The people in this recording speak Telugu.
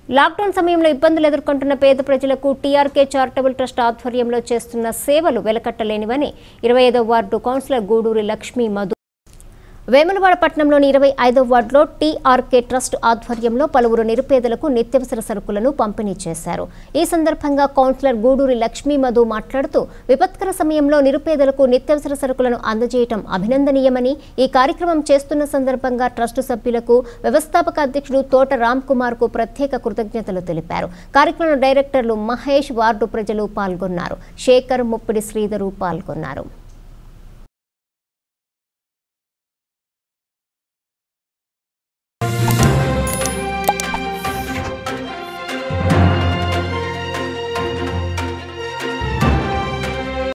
లాక్డౌన్ సమయంలో ఇబ్బందులు ఎదుర్కొంటున్న పేద ప్రజలకు టీఆర్కే చారిటబుల్ ట్రస్ట్ ఆధ్వర్యంలో చేస్తున్న సేవలు వెలకట్టలేనివని ఇరవై ఐదో వార్డు కౌన్సిలర్ గూడూరి లక్ష్మీ మధు వేములవాడ పట్టణంలోని ఇరవై ఐదో వార్డులో టీఆర్కే ట్రస్ట్ ఆధ్వర్యంలో పలువురు నిరుపేదలకు నిత్యావసర సరుకులను పంపిణీ చేశారు ఈ సందర్భంగా కౌన్సిలర్ గూడూరి లక్ష్మీ మధు మాట్లాడుతూ విపత్కర సమయంలో నిరుపేదలకు నిత్యావసర సరుకులను అందజేయటం అభినందనీయమని ఈ కార్యక్రమం చేస్తున్న సందర్భంగా ట్రస్టు సభ్యులకు వ్యవస్థాపక అధ్యక్షుడు తోట రామ్ కుమార్ కు ప్రత్యేక కృతజ్ఞతలు తెలిపారు కార్యక్రమంలో డైరెక్టర్లు మహేష్ వార్డు ప్రజలు పాల్గొన్నారు శేఖర్ ముప్పిడి శ్రీధరు పాల్గొన్నారు